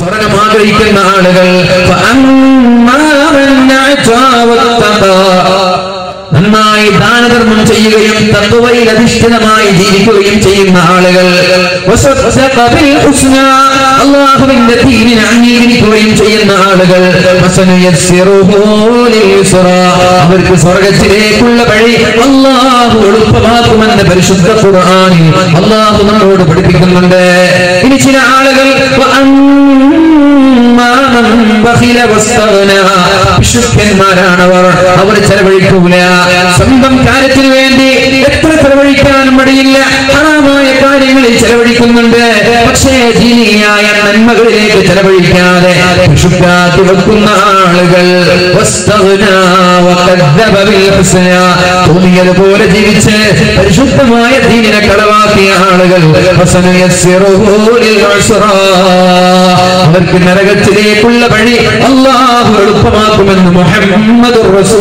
സ്വർഗം ആഗ്രഹിക്കുന്ന ആളുകൾ فأما من أعطى واتقى നന്നായി ദാനധർമ്മം ചെയ്യുകയും തത്വയിൽ അധിഷ്ഠിതമായി ജീവിക്കുകയും ചെയ്യുന്ന ആളുകൾ വസദ്ദഖ ബിൽ ഹുസ്ന, അള്ളാഹുവിന്റെ ദീനിനെ അംഗീകരിക്കുകയും ചെയ്യുന്ന ആളുകൾ ഫസനുയസ്സിറുഹു ലിൽ യുസ്റാ. അവർക്ക് സ്വർഗത്തിലേക്കുള്ള വഴി അള്ളാഹു എളുപ്പമാക്കുമെന്ന് പരിശുദ്ധ ഖുർആനിൽ അള്ളാഹു നമ്മളോട് പഠിപ്പിക്കുന്നുണ്ട് ഇനി ചില ആളുകൾ വഅമ്മാ മൻ ബഖില വസ്തഗ്ന. വിശുദ്ധന്മാരാണവർ അവർ ചെലവഴിക്കൂല സ്വന്തം കാര്യത്തിന് വേണ്ടി എത്ര ചെലവഴിക്കാൻ മടിയില്ല ഹറാമായ കാര്യങ്ങളിൽ ചെലവഴിക്കുന്നുണ്ട് പക്ഷേ ദീനിയായ നന്മകളിലേക്ക് ചെലവഴിക്കാതെ വിശുദ്ധാക്കി വെക്കുന്ന ആളുകൾ വസ്തഗ്ന വകദ്ദബ ബിൽ ഹുസ്ന. തോന്നിയതുപോലെ ജീവിച്ച് പരിശുദ്ധമായ ദീനിനെ കളവാക്കിയ ആളുകൾ ഫസനുയസ്സിറുഹു ലിൽ ഉസ്റാ. അവർക്ക് നരകത്തിലേക്കുള്ള വഴി അള്ളാഹു എളുപ്പമാക്കുമെന്ന് മുഹമ്മദ്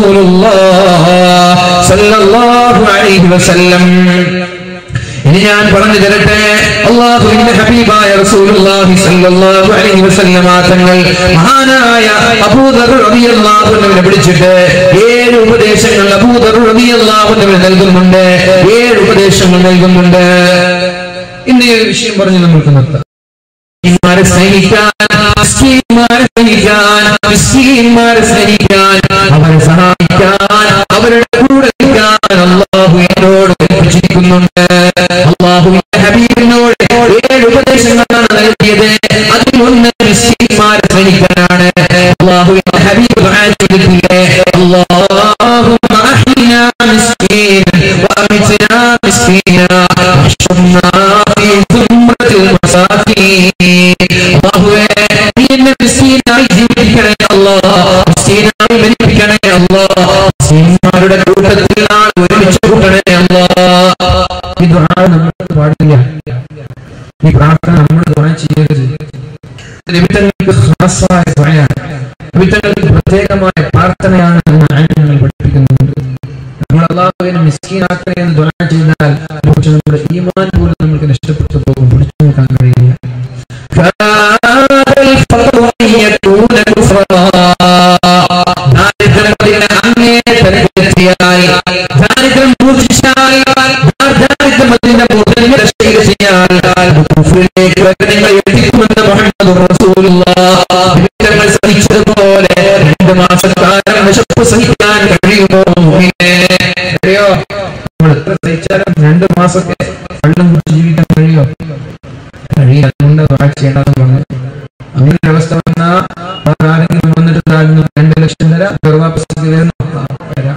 സല്ലല്ലാഹു അലൈഹി വസല്ലം ഇനി ഞാൻ പറഞ്ഞു തരട്ടെ അള്ളാഹുവിന്റെ ഹബീബായ റസൂലുള്ളാഹി സ്വല്ലല്ലാഹു അലൈഹി വസല്ലം തങ്ങൾ മഹാനായ അബൂദർ റളിയല്ലാഹു അൻഹുവിനെ വിളിച്ചിട്ട് ഏഴ് ഉപദേശങ്ങൾ അബൂദർ റളിയല്ലാഹു അൻഹു നൽകുന്നുണ്ട് ഏഴ് ഉപദേശങ്ങൾ നൽകുന്നുണ്ട് ഇന്ന് ഈ ഒരു വിഷയം പറഞ്ഞ് നമുക്ക് നിർത്താം മിസ്കീന്മാരെ സ്നേഹിക്കാൻ മിസ്കീന്മാരെ സ്നേഹിക്കാൻ മിസ്കീന്മാരെ സ്നേഹിക്കാൻ അവരെ സഹായിക്കാൻ അവരുടെ കൂടെ നിൽക്കാൻ അള്ളാഹു എന്നോട് കൽപ്പിച്ചിരിക്കുന്നുണ്ട് അള്ളാഹുവിന്റെ ഹബീബിനോട് ഏഴ് ഉപദേശങ്ങളാണ് നൽകിയത് അതിലൊന്ന് മിസ്കീന്മാരെ സ്നേഹിക്കാനാണ് അള്ളാഹുവിന്റെ ഹബീബ് ദുആ ചെയ്തിട്ടില്ലേ اللهم أحينا مسكينا وأمتنا مسكينا واحشرنا في زمرة المساكين അള്ളാഹുവേ നീ എന്നെ മിസ്കീനായി ജീവിപ്പിക്കണേ അല്ലാ മിസ്കീനായി മരിപ്പിക്കണേ അല്ലാ മിസ്കീന്മാരുടെ കൂട്ടത്തിൽ നാൾ ഒരുമിച്ച് കൂട്ടണേ അല്ലാ ഈ ദുആ നമ്മൾ പാടില്ല ഈ പ്രാർത്ഥന നമ്മൾ ദുആ ചെയ്യരുത് നിമിത്തങ്ങൾക്ക് ഖാസായ ദുആയാണ് നിമിത്തങ്ങൾക്ക് പ്രത്യേകമായ പ്രാർത്ഥനയാണ് എന്ന് ആയങ്ങൾ പഠിപ്പിക്കുന്നുണ്ട് നമ്മൾ അള്ളാഹുവിനെ മിസ്കീനാക്കണേ എന്ന് ദുആ ചെയ്താൽ പക്ഷെ നമ്മുടെ ഈമാൻ പോലും നമുക്ക് നഷ്ടപ്പെട്ടു പോകും പിടിച്ചു നോക്കാൻ കഴിയില്ല كاد الفقر أن يكون كفرا ദാരിദ്ര്യത്തിന്റെ അങ്ങേ തരത്തിലെത്തിയാൽ ദാരിദ്ര്യം മൂർച്ഛിച്ചാൽ ദാരിദ്ര്യം അതിന്റെ മുതലിനെ രക്ഷയിലെത്തിയാൽ കുഫറിലേക്ക് നിങ്ങൾ എത്തിക്കുമെന്ന് മുഹമ്മദ് റസൂലുള്ളാഹ് സഹിച്ചതുപോലെ രണ്ട് മാസക്കാലം വിശപ്പ് സഹിക്കാൻ കഴിയുമോ മുഅ്മിനേ? അറിയോ നമ്മൾ എത്ര സഹിച്ചാലും രണ്ട് മാസമൊക്കെ വെള്ളം കുടിച്ച് ജീവിക്കാൻ കഴിയോ കഴിയില്ല അതുകൊണ്ട് ദുആ ചെയ്യണമെന്ന് പറഞ്ഞു അങ്ങനെ ഒരു അവസ്ഥ വന്നാ ആരെങ്കിലും വന്നിട്ട് താഴ്ന്നു രണ്ട് ലക്ഷം തരാം ഗർഭാപസ്ഥിതി തരാം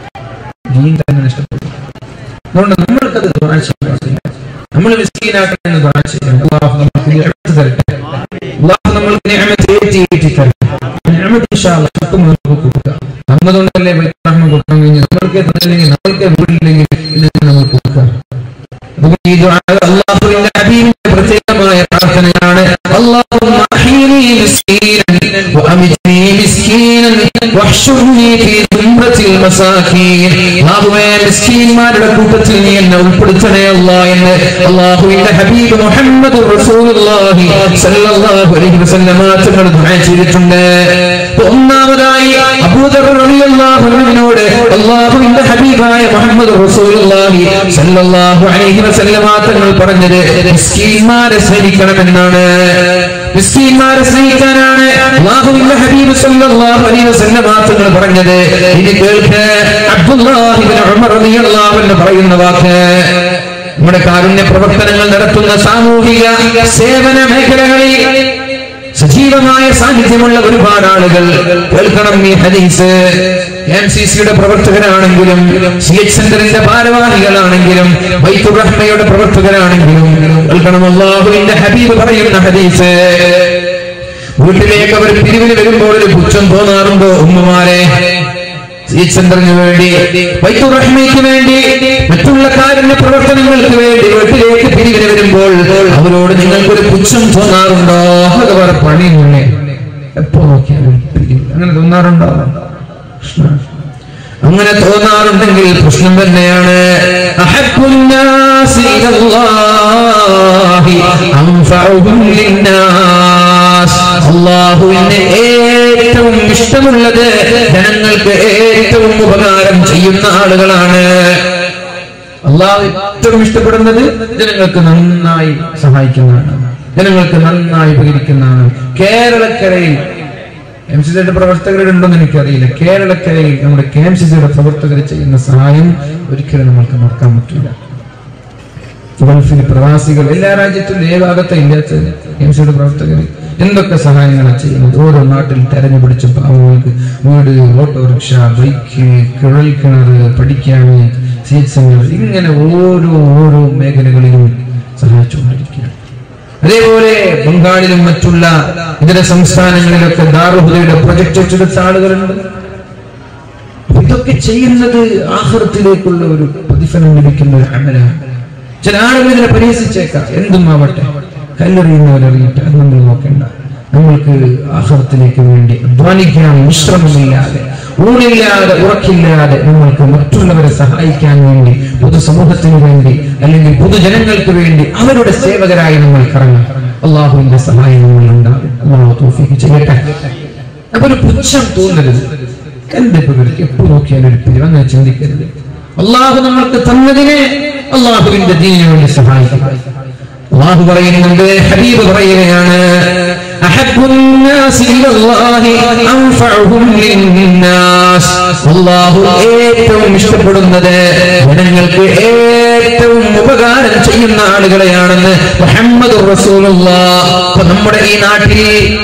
ദീൻ തന്നെ നഷ്ടപ്പെട്ടു അതുകൊണ്ട് നമ്മൾക്കത് ദുആ ചെയ്യാൻ നമ്മൾ മിസ്കീനാക്കണമെന്ന് ദുആ ചെയ്യണം അല്ലാഹു നമുക്ക് നിഅമത്ത് തരട്ടെ അല്ലാഹു നമ്മൾക്ക് നിഅമത്ത് ഏറ്റി ഏറ്റി തരട്ടെ നിഅമത്ത് ഇൻഷാ അല്ലാഹ് ചുറ്റും നമുക്ക് കൊടുക്കുക നമ്മതുകൊണ്ടല്ലേ റഹ്മ കൊടുക്കാൻ കഴിഞ്ഞു നമ്മൾക്ക് തന്നില്ലെങ്കിൽ നമ്മൾക്ക് വീടില്ലെങ്കിൽ ഇല്ലെങ്കിൽ നമ്മൾ കൊടുക്കാം അതുകൊണ്ട് ഈ ദുആ അല്ലാഹുവിന്റെ ഹബീബിന്റെ പ്രത്യേകമായ പ്രാർത്ഥനയാണ് അല്ലാഹുമ്മ അഹ്യിനി മിസ്കീനൻ വഅമിത്നി മിസ്കീനൻ വഹ്ശുർനി ഫീ ദുംറത്തിൽ മസാകീൻ അല്ലാഹുവേ മിസ്കീന്മാരുടെ കൂട്ടത്തിൽ നീ എന്നെ ഉൾപ്പെടുത്തണേ അല്ലാ എന്ന് അല്ലാഹുവിന്റെ ഹബീബ് മുഹമ്മദ് റസൂലുള്ളാഹി സ്വല്ലല്ലാഹു അലൈഹി വസല്ലമ തങ്ങൾ ദുആ ചെയ്തിട്ടുണ്ട് ഒന്നാമതായി അബൂദർ റളിയല്ലാഹു അൻഹുവിനോട് അല്ലാഹുവിന്റെ ഹബീബായ മുഹമ്മദ് റസൂലുള്ളാഹി സ്വല്ലല്ലാഹു അലൈഹി വസല്ലമ തങ്ങൾ പറഞ്ഞത് മിസ്കീന്മാരെ സ്നേഹിക്കണമെന്നാണ് മിസ്കീന്മാരെ സ്നേഹിക്കാനാണ് അല്ലാഹുവിന്റെ ഹബീബ് സ്വല്ലല്ലാഹു അലൈഹി വസല്ലമ തങ്ങൾ പറഞ്ഞത് ഇനി കേൾക്ക് അബ്ദുല്ലാഹി ഇബ്നു ഉമർ റളിയല്ലാഹു അൻഹു പറയുന്ന വാക്ക് നമ്മുടെ കാരുണ്യ പ്രവർത്തനങ്ങൾ നടത്തുന്ന സാമൂഹിക സേവന മേഖലകളിൽ സജീവമായ സാന്നിധ്യമുള്ള ഒരുപാട് ആളുകൾ കേൾക്കണം ഈ ഹദീസ് എം സി സിയുടെ പ്രവർത്തകരാണെങ്കിലും സി എച്ച് സെന്ററിന്റെ ഭാരവാഹികളാണെങ്കിലും വൈത്തുറഹ്മയുടെ പ്രവർത്തകരാണെങ്കിലും കേൾക്കണം അള്ളാഹുവിന്റെ ഹബീബ് പറയുന്ന ഹദീസ് വീട്ടിലേക്ക് അവർ പിരിവിന് വരുമ്പോൾ ഒരു പുച്ഛം തോന്നാറുണ്ടോ ഉമ്മമാരെ സി എച്ച് സെന്ററിന് വേണ്ടി വൈത്തുറഹ്മയ്ക്ക് വേണ്ടി മറ്റുള്ള കാരുണ്യ പ്രവർത്തനങ്ങൾക്ക് വേണ്ടി വീട്ടിലേക്ക് പിരിവിന് വരുമ്പോൾ അവരോട് നിങ്ങൾക്കൊരു പുച്ഛം തോന്നാറുണ്ടോ അത് വേറെ പണിയുള്ളേ എപ്പോ നോക്കിയാലും പിരിവ്. അങ്ങനെ തോന്നാറുണ്ടോ പ്രശ്നം. അങ്ങനെ തോന്നാറുണ്ടെങ്കിൽ പ്രശ്നം തന്നെയാണ് അഹബ്ബുന്നാസി ഇലല്ലാഹി അൻഫഉഹും ലിന്നാസ്. അള്ളാഹുവിന് ഏറ്റവും ഇഷ്ടമുള്ളത് ജനങ്ങൾക്ക് ഏറ്റവും ഉപകാരം ചെയ്യുന്ന ആളുകളാണ് അള്ളാഹു ഏറ്റവും ഇഷ്ടപ്പെടുന്നത് ജനങ്ങൾക്ക് നന്നായി സഹായിക്കുന്നതാണ് ജനങ്ങൾക്ക് നന്നായി ഉപകരിക്കുന്നതാണ് കേരളക്കരയിൽ എം സി സിയുടെ പ്രവർത്തകരുണ്ടെന്ന് എനിക്കറിയില്ല കേരളക്കരയിൽ നമ്മുടെ കെ എം സി സിയുടെ പ്രവർത്തകർ ചെയ്യുന്ന സഹായം ഒരിക്കലും നമ്മൾക്ക് മറക്കാൻ പറ്റില്ല ഗൾഫിൽ പ്രവാസികൾ എല്ലാ രാജ്യത്തും ഏ ഭാഗത്തെ ഇല്ലാത്ത എം സിയുടെ പ്രവർത്തകർ എന്തൊക്കെ സഹായങ്ങളാണ് ചെയ്യുന്നത് ഓരോ നാട്ടിൽ തെരഞ്ഞുപിടിച്ച പാവങ്ങൾക്ക് വീട് ഓട്ടോറിക്ഷ ബൈക്ക് കുഴൽ കിണർ പഠിക്കാൻ സി എച്ച് സെന്റർ ഇങ്ങനെ ഓരോ ഓരോ മേഖലകളിലും സഹായിച്ചുകൊണ്ടിരിക്കുകയാണ് അതേപോലെ ബംഗാളിലും മറ്റുള്ള ഇതര സംസ്ഥാനങ്ങളിലൊക്കെ ദാറുഹുദയുടെ പ്രൊജക്ട് ഏറ്റെടുത്ത ആളുകളുണ്ട് അപ്പൊ ഇതൊക്കെ ചെയ്യുന്നത് ആഹൃത്തിലേക്കുള്ള ഒരു പ്രതിഫലം ലഭിക്കുന്ന ഒരു അമലാണ് ചില ആളുകൾ ഇതിനെ പരിഹസിച്ചേക്കാം എന്തും ആവട്ടെ കല്ലെറിയുന്നവരെറിയിട്ട് അത് നമ്മൾ നോക്കേണ്ട നമ്മൾക്ക് ആഹൃത്തിലേക്ക് വേണ്ടി അധ്വാനിക്കാൻ വിശ്രമമില്ലാതെ ഊണില്ലാതെ ഉറക്കില്ലാതെ നമ്മൾക്ക് മറ്റുള്ളവരെ സഹായിക്കാൻ വേണ്ടി പൊതുസമൂഹത്തിന് വേണ്ടി അല്ലെങ്കിൽ പൊതുജനങ്ങൾക്ക് വേണ്ടി അവരുടെ സേവകരായി നമ്മൾ കറങ്ങാം അള്ളാഹുവിന്റെ സഹായം നമ്മൾ ഉണ്ടാകും അള്ളാഹു തോഫിക്ക് ചെയ്യട്ടെ അപ്പൊ ഒരു പുച്ഛം തോന്നരുത് എന്തിപ്പോ ഇവർക്ക് എപ്പോ നോക്കിയാലും ഒരു പിരി അങ്ങനെ ചിന്തിക്കരുത് അള്ളാഹു നമ്മൾക്ക് തന്നതിനെ അള്ളാഹുവിന്റെ ദീനിന് വേണ്ടി സഹായിക്കുക അള്ളാഹു പറയുന്നുണ്ട് ഹബീബ് പറയുകയാണ് أحب الناس إلى الله أنفعهم للناس അള്ളാഹു ഏറ്റവും ഇഷ്ടപ്പെടുന്നത് ജനങ്ങൾക്ക് ഏറ്റവും ഉപകാരം ചെയ്യുന്ന ആളുകളെയാണെന്ന് മുഹമ്മദ് റസൂലുള്ള നമ്മുടെ ഈ നാട്ടിൽ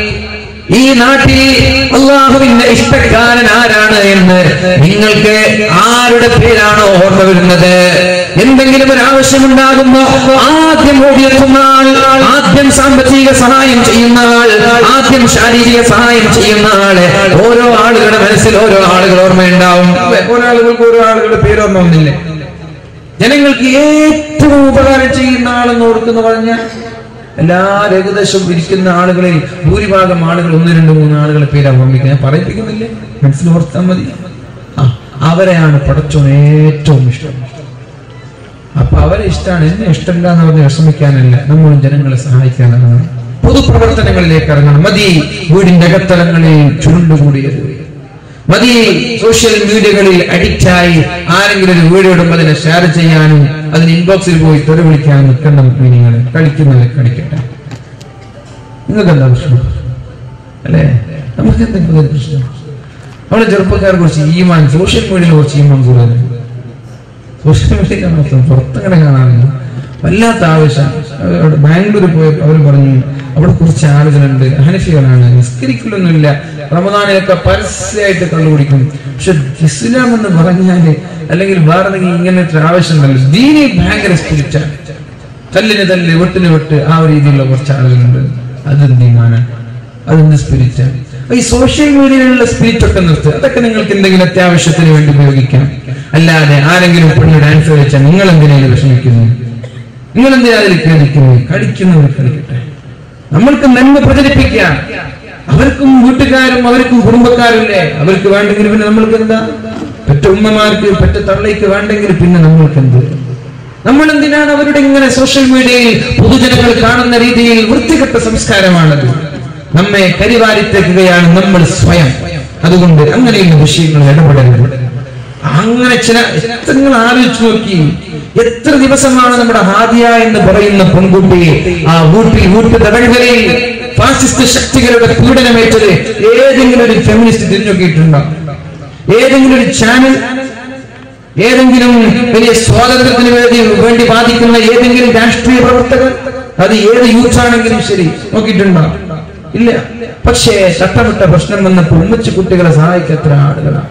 ഈ നാട്ടിൽ അള്ളാഹുവിന്റെ ഇഷ്ടക്കാരൻ ആരാണ് എന്ന് നിങ്ങൾക്ക് ആരുടെ പേരാണോ ഓർമ്മ വരുന്നത് എന്തെങ്കിലും ഒരു ആവശ്യമുണ്ടാകുമ്പോ ആദ്യം ഓടിയെത്തുന്ന ആൾ ആദ്യം സാമ്പത്തിക സഹായം ചെയ്യുന്ന ആൾ ആദ്യം ശാരീരിക സഹായം ചെയ്യുന്ന ആള് ഓരോ ആളുകളുടെ മനസ്സിൽ ഓരോ ആളുകൾ ഓർമ്മയുണ്ടാവും ഓരോ ആളുകൾക്ക് ഓരോ ആളുകളുടെ പേര് ഓർമ്മ ഒന്നില്ലേ ജനങ്ങൾക്ക് ഏറ്റവും ഉപകാരം ചെയ്യുന്ന ആളെന്ന് ഓർക്കുന്നു പറഞ്ഞാൽ എല്ലാ ഏകദേശം ഇരിക്കുന്ന ആളുകളിൽ ഭൂരിഭാഗം ആളുകൾ ഒന്ന് രണ്ട് മൂന്ന് ആളുകളെ പേര് ഓർമ്മിക്കുക ഞാൻ പറയിപ്പിക്കുന്നില്ലേ മനസ്സിൽ ഓർത്താൽ മതി ആ അവരെയാണ് പടച്ചോൻ ഏറ്റവും ഇഷ്ടം അപ്പൊ അവരെ ഇഷ്ടമാണ് എന്നെ ഇഷ്ടമില്ല എന്ന് പറഞ്ഞ് വിഷമിക്കാനല്ല നമ്മളും ജനങ്ങളെ സഹായിക്കാനാണ് പൊതുപ്രവർത്തനങ്ങളിലേക്ക് ഇറങ്ങണം മതി വീടിന്റെ അകത്തലങ്ങളിൽ ചുരുണ്ടുകൂടിയത് മതി സോഷ്യൽ മീഡിയകളിൽ അഡിക്റ്റായി ആരെങ്കിലും ഒരു വീഡിയോ ഇടുമ്പോൾ അതിനെ ഷെയർ ചെയ്യാനും അതിന് ഇൻബോക്സിൽ പോയി തെറി വിളിക്കാനും നിൽക്കേണ്ട മീനിങ്ങൾ കളിക്കുന്നവരെ കളിക്കട്ടെ നിങ്ങൾക്ക് എന്താ പ്രശ്നം അല്ലേ നമുക്ക് എന്തെങ്കിലും ഒരു പ്രശ്നം നമ്മുടെ ചെറുപ്പക്കാരെ കുറിച്ച് ഈമാൻ സോഷ്യൽ മീഡിയയിൽ കുറച്ച് ഈമാൻ കൂടുതലുണ്ട് സോഷ്യൽ മീഡിയ മൊത്തം പുറത്തങ്ങനെ കാണാറില്ല വല്ലാത്ത ആവശ്യം അവിടെ ബാംഗ്ലൂർ പോയപ്പോൾ അവർ പറഞ്ഞു അവിടെ കുറച്ച് ആളുകളുണ്ട് ഹനഫികളാണ് നിസ്കരിക്കലൊന്നുമില്ല റമദാനിലൊക്കെ പരസ്യമായിട്ട് കള്ളുപിടിക്കും പക്ഷെ ഇസ്ലാം എന്ന് പറഞ്ഞാല് അല്ലെങ്കിൽ വേറെ എന്തെങ്കിലും ഇങ്ങനത്തെ ഒരു ആവശ്യമുണ്ടല്ലോ ദീനി ഭയങ്കര സ്പിരിറ്റാണ് തല്ലിന് തല്ല് വെട്ടിന് വെട്ട് ആ ഒരു രീതിയിലുള്ള കുറച്ച് ആളുകളുണ്ട് അതെന്ത് ഈമാനാണ് അതെന്ത് സ്പിരിറ്റാണ് അപ്പൊ ഈ സോഷ്യൽ മീഡിയയിലുള്ള സ്പിരിറ്റ് ഒക്കെ നിർത്തുക അതൊക്കെ നിങ്ങൾക്ക് എന്തെങ്കിലും അത്യാവശ്യത്തിന് വേണ്ടി ഉപയോഗിക്കാം അല്ലാതെ ആരെങ്കിലും പെണ്ണ് ഡാൻസ് കളിച്ചാൽ നിങ്ങൾ എന്തിനാണ് വിഷമിക്കുന്നു നിങ്ങൾ എന്തിനാ അതിൽ കളിക്കുന്നു കളിക്കുന്നവർ കളിക്കട്ടെ നമ്മൾക്ക് നന്മ പ്രചരിപ്പിക്കാം അവർക്കും വീട്ടുകാരും അവർക്കും കുടുംബക്കാരില്ലേ അവർക്ക് വേണ്ടെങ്കിൽ പിന്നെ നമ്മൾക്ക് എന്താ പെറ്റ ഉമ്മമാർക്ക് പെറ്റ തള്ളയ്ക്ക് വേണ്ടെങ്കിൽ പിന്നെ നമ്മൾക്ക് എന്ത് നമ്മൾ എന്തിനാണ് അവരുടെ ഇങ്ങനെ സോഷ്യൽ മീഡിയയിൽ പൊതുജനങ്ങൾ കാണുന്ന രീതിയിൽ വൃത്തികെട്ട സംസ്കാരമാണത് നമ്മെ കരിവാരിത്തേക്കുകയാണ് നമ്മൾ സ്വയം അതുകൊണ്ട് അങ്ങനെയുള്ള വിഷയങ്ങൾ ഇടപെടരുത് അങ്ങനെ ചില എത്ര നിങ്ങൾ ആലോചിച്ചു നോക്കി എത്ര ദിവസമാണ് നമ്മുടെ ഹാദിയ എന്ന് പറയുന്ന പെൺകുട്ടി ആ വീട്ടിൽ വീട്ടു തടങ്കലിൽ ഫാസിസ്റ്റ് ശക്തികളുടെ പീഡനമേറ്റത് ഏതെങ്കിലും ഒരു ഫെമിനിസ്റ്റ് തിരിഞ്ഞു നോക്കിയിട്ടുണ്ടോ ഏതെങ്കിലും ഒരു ചാനൽ ഏതെങ്കിലും വലിയ സ്വാതന്ത്ര്യത്തിന് വേണ്ടി വേണ്ടി ബാധിക്കുന്ന ഏതെങ്കിലും രാഷ്ട്രീയ പ്രവർത്തകർ അത് ഏത് യൂത്ത് ആണെങ്കിലും ശരി നോക്കിയിട്ടുണ്ടോ ഇല്ല പക്ഷേ ചട്ടമിട്ട പ്രശ്നം വന്നപ്പോൾ ഉമ്മച്ചു കുട്ടികളെ സഹായിക്കത്ര ആളുകളാണ്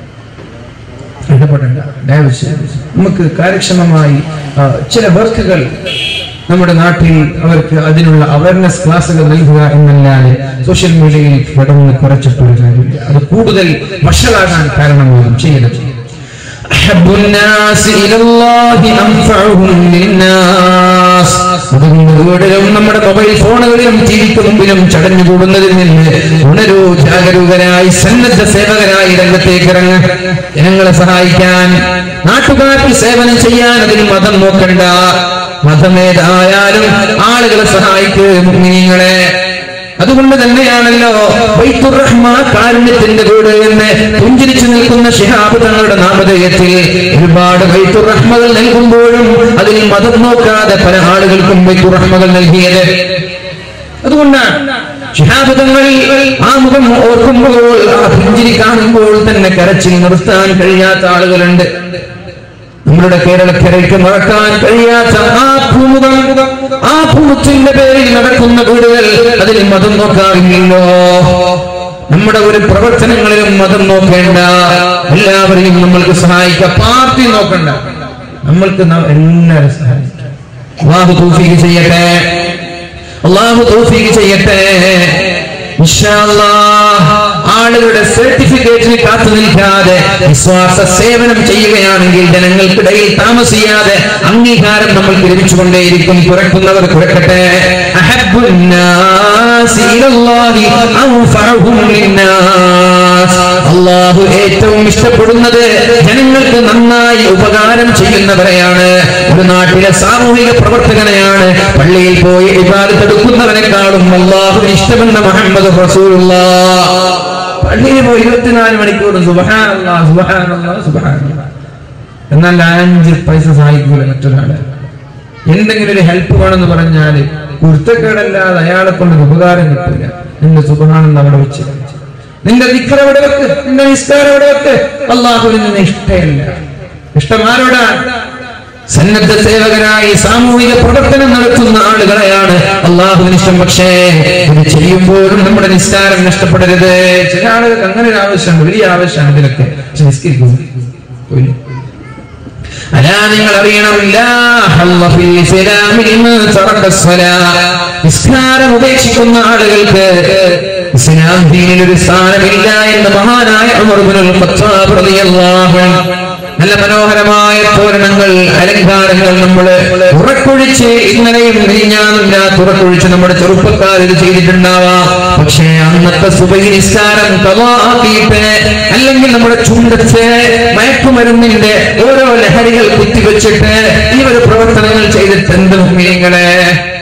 ഇടപെടേണ്ട ദയവ് ചെയ്ത് നമുക്ക് കാര്യക്ഷമമായി ആ, ചില വർക്കുകൾ നമ്മുടെ നാട്ടിൽ അവർക്ക് അതിനുള്ള അവയർനെസ് ക്ലാസ്സുകൾ നൽകുക എന്നല്ലാതെ സോഷ്യൽ മീഡിയയിൽ കടന്ന് കുറച്ചിട്ടൊരു കാര്യമില്ല അത് കൂടുതൽ വഷളാകാൻ കാരണമാകും ചെയ്യരുത് أحب الناس إلى الله أنفعهم للناس അതുകൊണ്ട് വീടിലും നമ്മുടെ മൊബൈൽ ഫോണുകളിലും ടിവിക്ക് മുമ്പിലും ചടഞ്ഞു കൂടുന്നതിൽ നിന്ന് ഉണരൂ ജാഗരൂകരായി സന്നദ്ധ സേവകരായി രംഗത്തേക്ക് ഇറങ്ങ ജനങ്ങളെ സഹായിക്കാൻ നാട്ടുകാർക്ക് സേവനം ചെയ്യാൻ അതിന് മതം നോക്കണ്ട മതമേതായാലും ആളുകളെ സഹായിക്കുക മുഗ്മിനീങ്ങളെ അതുകൊണ്ട് തന്നെയാണല്ലോ ബൈത്തുർ റഹ്മ കാരുണ്യത്തിന്റെ വീട് എന്ന് പുഞ്ചിരിച്ചു നിൽക്കുന്ന ഷിഹാബ് തങ്ങളുടെ നാമധേയത്തിൽ ഒരുപാട് ബൈത്തുർ റഹ്മകൾ നൽകുമ്പോഴും അതിൽ മതം നോക്കാതെ പല ആളുകൾക്കും ബൈത്തുർ റഹ്മകൾ നൽകിയത് അതുകൊണ്ടാണ് ശിഹാബുദങ്ങൾ ആ മുഖം ഓർക്കുമ്പോൾ ആ പുഞ്ചിരി കാണുമ്പോൾ തന്നെ കരച്ചിൽ നിർത്താൻ കഴിയാത്ത ആളുകളുണ്ട് നമ്മളുടെ കേരളക്കരയ്ക്ക് മറക്കാൻ കഴിയാത്ത ആ ഭൂമുഖം ആ ഭൂമുഖത്തിന്റെ പേരിൽ നടക്കുന്ന വീടുകൾ അതിൽ മതം നോക്കാറില്ലല്ലോ നമ്മുടെ ഒരു പ്രവർത്തനങ്ങളിലും മതം നോക്കേണ്ട എല്ലാവരെയും നമ്മൾക്ക് സഹായിക്കാം പാർട്ടി നോക്കണ്ട നമ്മൾക്ക് ന- എല്ലാവരും സഹായിക്കാം അള്ളാഹു തൗഫീഖ് ചെയ്യട്ടെ അള്ളാഹു തൗഫീഖ് ചെയ്യട്ടെ ഇൻഷാ അല്ലാഹ് ആളുകളുടെ സർട്ടിഫിക്കറ്റിന് കാത്തു നിൽക്കാതെ വിശ്വാസ സേവനം ചെയ്യുകയാണെങ്കിൽ ജനങ്ങൾക്കിടയിൽ താമസിയാതെ അംഗീകാരം നമ്മൾക്ക് ലഭിച്ചുകൊണ്ടേയിരിക്കും കുറയ്ക്കുന്നവർ കുറയ്ക്കട്ടെ അഹബ്ബുന്നാസി ഇലല്ലാഹി അൻഫഅഹും ലിന്നാസ്. അള്ളാഹു ഏറ്റവും ഇഷ്ടപ്പെടുന്നത് ജനങ്ങൾക്ക് നന്നായി ഉപകാരം ചെയ്യുന്നവരെയാണ് ഒരു നാട്ടിലെ സാമൂഹിക പ്രവർത്തകനെയാണ് പള്ളിയിൽ പോയി ഇബാദത്ത് എടുക്കുന്നവനെക്കാളും അള്ളാഹുവിന് ഇഷ്ടമെന്ന മുഹമ്മദ് റസൂലുള്ള പള്ളിയിൽ പോയി ഇരുപത്തിനാല് മണിക്കൂർ സുബഹാനല്ലാ സുബഹാനല്ലാ സുബഹാനല്ലാ എന്നാൽ അഞ്ച് പൈസ സഹായിക്കൂല മറ്റൊരാളെ എന്തെങ്കിലും ഒരു ഹെൽപ്പ് വേണമെന്ന് പറഞ്ഞാല് കുരുത്തക്കേടല്ലാതെ അയാളെ കൊണ്ട് ഒരു ഉപകാരം കിട്ടില്ല നിന്റെ സുബഹാനം അവിടെ വെച്ച് നിന്റെ ദിക്കർ എവിടെ വെക്ക് നിന്റെ നിസ്കാരം എവിടെ വെക്ക് അള്ളാഹുവിന് നിന്നെ ഇഷ്ടമില്ല ഇഷ്ടം ആരോടാണ് സന്നദ്ധ സേവകരായി സാമൂഹിക പ്രവർത്തനം നടത്തുന്ന ആളുകളെയാണ് അള്ളാഹുവിന് ഇഷ്ടം പക്ഷേ ഇത് ചെയ്യുമ്പോഴും നമ്മുടെ നിസ്കാരം നഷ്ടപ്പെടരുത് ചില ആളുകൾക്ക് അങ്ങനെ ഒരു ആവശ്യമുണ്ട് വലിയ ആവശ്യമാണ് ഇതിലൊക്കെ പക്ഷെ നിസ്കരിക്കും പോയില്ലേ? അലാ നിങ്ങൾ അറിയണം ലാ ഹല്ല ഫിൽ ഇസ്ലാമി ലിമൻ തറക സ്വലാ. നിസ്കാരം ഉപേക്ഷിക്കുന്ന ആളുകൾക്ക് ഇസ്ലാം ദീനിൽ ഒരു സ്ഥാനമില്ല എന്ന് മഹാനായ ഉമർ ഇബ്നുൽ ഖത്താബ് റളിയല്ലാഹു അൻഹു നല്ല മനോഹരമായ തോരണങ്ങൾ അലങ്കാരങ്ങൾ നമ്മൾ ഉറക്കൊഴിച്ച് ഇന്നലെയും മിനിഞ്ഞാന്നില്ലാത്ത ഉറക്കൊഴിച്ച് നമ്മുടെ ചെറുപ്പക്കാർ ഇത് ചെയ്തിട്ടുണ്ടാവാം പക്ഷേ അന്നത്തെ സുബൈ നിസ്കാരം കവാക്കിയിട്ട് അല്ലെങ്കിൽ നമ്മുടെ ചുണ്ടത്ത് മയക്കുമരുന്നിന്റെ ഓരോ ലഹരികൾ കുത്തിവെച്ചിട്ട് ഈ ഒരു പ്രവർത്തനങ്ങൾ ചെയ്തിട്ട് എന്ത് മുമ്പിങ്ങളെ